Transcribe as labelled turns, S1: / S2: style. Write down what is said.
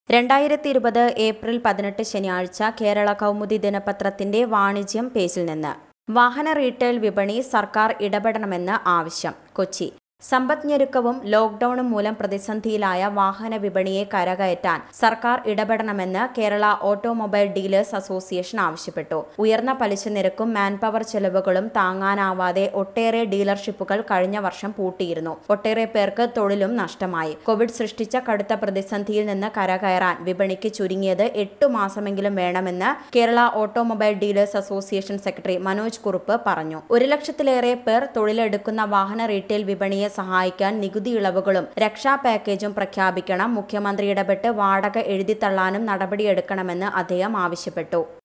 S1: രണ്ടായിരത്തി ഇരുപത് ഏപ്രിൽ പതിനെട്ട് ശനിയാഴ്ച കേരള കൗമുദി ദിനപത്രത്തിന്റെ വാണിജ്യം പേജിൽ നിന്ന് വാഹന റീറ്റെയിൽ വിപണി സർക്കാർ ഇടപെടണമെന്ന് ആവശ്യം കൊച്ചി സമ്പദ്ഞെരുക്കവും ലോക്ഡൌണും മൂലം പ്രതിസന്ധിയിലായ വാഹന വിപണിയെ കരകയറ്റാൻ സർക്കാർ ഇടപെടണമെന്ന് കേരള ഓട്ടോമൊബൈൽ ഡീലേഴ്സ് അസോസിയേഷൻ ആവശ്യപ്പെട്ടു ഉയർന്ന പലിശ നിരക്കും മാൻപവർ ചെലവുകളും താങ്ങാനാവാതെ ഒട്ടേറെ ഡീലർഷിപ്പുകൾ കഴിഞ്ഞ വർഷം പൂട്ടിയിരുന്നു ഒട്ടേറെ പേർക്ക് തൊഴിലും നഷ്ടമായി കോവിഡ് സൃഷ്ടിച്ച കടുത്ത പ്രതിസന്ധിയിൽ നിന്ന് കരകയറാൻ വിപണിക്ക് ചുരുങ്ങിയത് എട്ടു മാസമെങ്കിലും വേണമെന്ന് Kerala automobile dealers association secretary Manoj Kurup പറഞ്ഞു ഒരു ലക്ഷത്തിലേറെ പേർ തൊഴിലെടുക്കുന്ന വാഹന റീറ്റെയിൽ വിപണിയെ സഹായിക്കാൻ നികുതി ഇളവുകളും രക്ഷാ പാക്കേജും പ്രഖ്യാപിക്കണം മുഖ്യമന്ത്രി ഇടപെട്ട് വാടക എഴുതിത്തള്ളാനും നടപടിയെടുക്കണമെന്ന് അദ്ദേഹം ആവശ്യപ്പെട്ടു